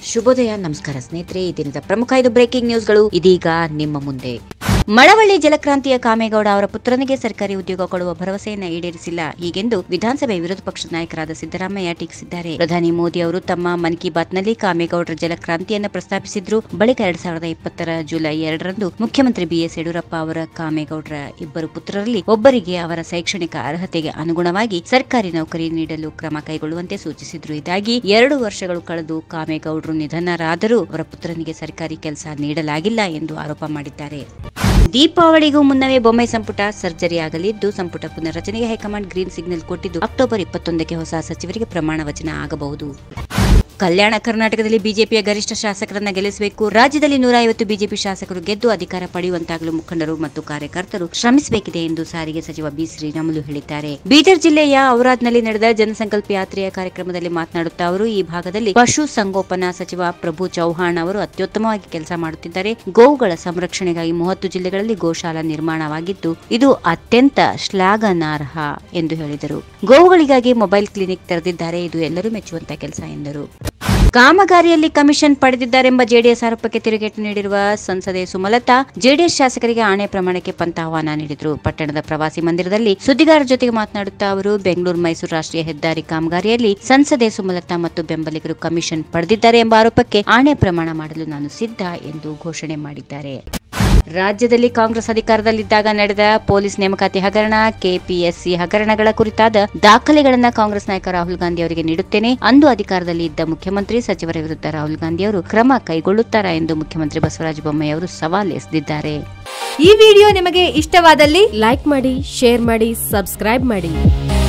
ಶುಭೋದಯ ನಮಸ್ಕಾರ ಸ್ನೇಹಿತರೆ ಈ ದಿನದ ಪ್ರಮುಖ ಐದು ಬ್ರೇಕಿಂಗ್ ನ್ಯೂಸ್ಗಳು ಇದೀಗ ನಿಮ್ಮ ಮುಂದೆ ಮಳವಳ್ಳಿ ಜಲಕ್ರಾಂತಿಯ ಕಾಮೇಗೌಡ ಅವರ ಪುತ್ರನಿಗೆ ಸರ್ಕಾರಿ ಉದ್ಯೋಗ ಕೊಡುವ ಭರವಸೆಯನ್ನ ಈಡೇರಿಸಿಲ್ಲ ಹೀಗೆಂದು ವಿಧಾನಸಭೆ ವಿರೋಧ ಪಕ್ಷದ ನಾಯಕರಾದ ಸಿದ್ದರಾಮಯ್ಯ ಟೀಕಿಸಿದ್ದಾರೆ ಪ್ರಧಾನಿ ಮೋದಿ ಅವರು ತಮ್ಮ ಮನ್ ಕಿ ಬಾತ್ನಲ್ಲಿ ಕಾಮೇಗೌಡರ ಜಲಕ್ರಾಂತಿಯನ್ನು ಪ್ರಸ್ತಾಪಿಸಿದ್ರು ಬಳಿಕ ಎರಡ್ ಸಾವಿರದ ಇಪ್ಪತ್ತರ ಜುಲೈ ಎರಡರಂದು ಮುಖ್ಯಮಂತ್ರಿ ಬಿಎಸ್ ಯಡಿಯೂರಪ್ಪ ಅವರ ಕಾಮೇಗೌಡರ ಇಬ್ಬರು ಪುತ್ರರಲ್ಲಿ ಒಬ್ಬರಿಗೆ ಅವರ ಶೈಕ್ಷಣಿಕ ಅರ್ಹತೆಗೆ ಅನುಗುಣವಾಗಿ ಸರ್ಕಾರಿ ನೌಕರಿ ನೀಡಲು ಕ್ರಮ ಕೈಗೊಳ್ಳುವಂತೆ ಸೂಚಿಸಿದ್ರು ಇದಾಗಿ ಎರಡು ವರ್ಷಗಳು ಕಳೆದು ಕಾಮೇಗೌಡರು ನಿಧನರಾದರೂ ಅವರ ಪುತ್ರನಿಗೆ ಸರ್ಕಾರಿ ಕೆಲಸ ನೀಡಲಾಗಿಲ್ಲ ಎಂದು ಆರೋಪ ಮಾಡಿದ್ದಾರೆ ದೀಪಾವಳಿಗೂ ಮುನ್ನವೇ ಬೊಮ್ಮೆ ಸಂಪುಟ ಸರ್ಜರಿ ಆಗಲಿದ್ದು ಸಂಪುಟ ಪುನರ್ರಚನೆಗೆ ಹೈಕಮಾಂಡ್ ಗ್ರೀನ್ ಸಿಗ್ನಲ್ ಕೊಟ್ಟಿದ್ದು ಅಕ್ಟೋಬರ್ ಇಪ್ಪತ್ತೊಂದಕ್ಕೆ ಹೊಸ ಸಚಿವರಿಗೆ ಪ್ರಮಾಣ ವಚನ ಆಗಬಹುದು ಕಲ್ಯಾಣ ಕರ್ನಾಟಕದಲ್ಲಿ ಬಿಜೆಪಿಯ ಗರಿಷ್ಠ ಶಾಸಕರನ್ನ ಗೆಲ್ಲಿಸಬೇಕು ರಾಜ್ಯದಲ್ಲಿ ನೂರ ಐವತ್ತು ಬಿಜೆಪಿ ಶಾಸಕರು ಗೆದ್ದು ಅಧಿಕಾರ ಪಡೆಯುವಂತಾಗಲು ಮುಖಂಡರು ಮತ್ತು ಕಾರ್ಯಕರ್ತರು ಶ್ರಮಿಸಬೇಕಿದೆ ಎಂದು ಸಾರಿಗೆ ಸಚಿವ ಬಿ ಶ್ರೀರಾಮುಲು ಹೇಳಿದ್ದಾರೆ ಬೀದರ್ ಜಿಲ್ಲೆಯ ಔರಾದ್ನಲ್ಲಿ ನಡೆದ ಜನಸಂಕಲ್ಪ ಯಾತ್ರೆಯ ಕಾರ್ಯಕ್ರಮದಲ್ಲಿ ಮಾತನಾಡುತ್ತಾ ಅವರು ಈ ಭಾಗದಲ್ಲಿ ಪಶು ಸಂಗೋಪನಾ ಸಚಿವ ಪ್ರಭು ಚೌಹಾಣ್ ಅವರು ಅತ್ಯುತ್ತಮವಾಗಿ ಕೆಲಸ ಮಾಡುತ್ತಿದ್ದಾರೆ ಗೋವುಗಳ ಸಂರಕ್ಷಣೆಗಾಗಿ ಮೂವತ್ತು ಜಿಲ್ಲೆಗಳಲ್ಲಿ ಗೋಶಾಲಾ ನಿರ್ಮಾಣವಾಗಿದ್ದು ಇದು ಅತ್ಯಂತ ಶ್ಲಾಘನಾರ್ಹ ಎಂದು ಹೇಳಿದರು ಗೋವುಗಳಿಗಾಗಿ ಮೊಬೈಲ್ ಕ್ಲಿನಿಕ್ ತೆರೆದಿದ್ದಾರೆ ಇದು ಎಲ್ಲರೂ ಮೆಚ್ಚುವಂತ ಕೆಲಸ ಎಂದರು ಕಾಮಗಾರಿಯಲ್ಲಿ ಕಮಿಷನ್ ಪಡೆದಿದ್ದಾರೆಂಬ ಜೆಡಿಎಸ್ ಆರೋಪಕ್ಕೆ ತಿರುಗೇಟು ನೀಡಿರುವ ಸಂಸದೆ ಸುಮಲತಾ ಜೆಡಿಎಸ್ ಶಾಸಕರಿಗೆ ಆಣೆ ಪ್ರಮಾಣಕ್ಕೆ ಪಂಥ ಆಹ್ವಾನ ನೀಡಿದರು ಪಟ್ಟಣದ ಪ್ರವಾಸಿ ಮಂದಿರದಲ್ಲಿ ಸುದ್ದಿಗಾರರ ಜೊತೆಗೆ ಮಾತನಾಡುತ್ತಾ ಅವರು ಬೆಂಗಳೂರು ಮೈಸೂರು ರಾಷ್ಟ್ರೀಯ ಹೆದ್ದಾರಿ ಕಾಮಗಾರಿಯಲ್ಲಿ ಸಂಸದೆ ಸುಮಲತಾ ಮತ್ತು ಬೆಂಬಲಿಗರು ಕಮಿಷನ್ ಪಡೆದಿದ್ದಾರೆ ಎಂಬ ಆರೋಪಕ್ಕೆ ಆಣೆ ಪ್ರಮಾಣ ಮಾಡಲು ನಾನು ಸಿದ್ಧ ಎಂದು ಘೋಷಣೆ ಮಾಡಿದ್ದಾರೆ ರಾಜ್ಯದಲ್ಲಿ ಕಾಂಗ್ರೆಸ್ ಅಧಿಕಾರದಲ್ಲಿದ್ದಾಗ ನಡೆದ ಪೊಲೀಸ್ ನೇಮಕಾತಿ ಹಗರಣ ಕೆಪಿಎಸ್ಸಿ ಹಗರಣಗಳ ಕುರಿತಾದ ದಾಖಲೆಗಳನ್ನ ಕಾಂಗ್ರೆಸ್ ನಾಯಕ ರಾಹುಲ್ ಗಾಂಧಿ ಅವರಿಗೆ ನೀಡುತ್ತೇನೆ ಅಂದು ಅಧಿಕಾರದಲ್ಲಿ ಇದ್ದ ಮುಖ್ಯಮಂತ್ರಿ ಸಚಿವರ ವಿರುದ್ಧ ರಾಹುಲ್ ಗಾಂಧಿ ಅವರು ಕ್ರಮ ಕೈಗೊಳ್ಳುತ್ತಾರಾ ಎಂದು ಮುಖ್ಯಮಂತ್ರಿ ಬಸವರಾಜ ಬೊಮ್ಮಾಯಿ ಅವರು ಸವಾಲ್ ಎಸೆದಿದ್ದಾರೆ ಈ ವಿಡಿಯೋ ನಿಮಗೆ ಇಷ್ಟವಾದಲ್ಲಿ ಲೈಕ್ ಮಾಡಿ ಶೇರ್ ಮಾಡಿ ಸಬ್ಸ್ಕ್ರೈಬ್ ಮಾಡಿ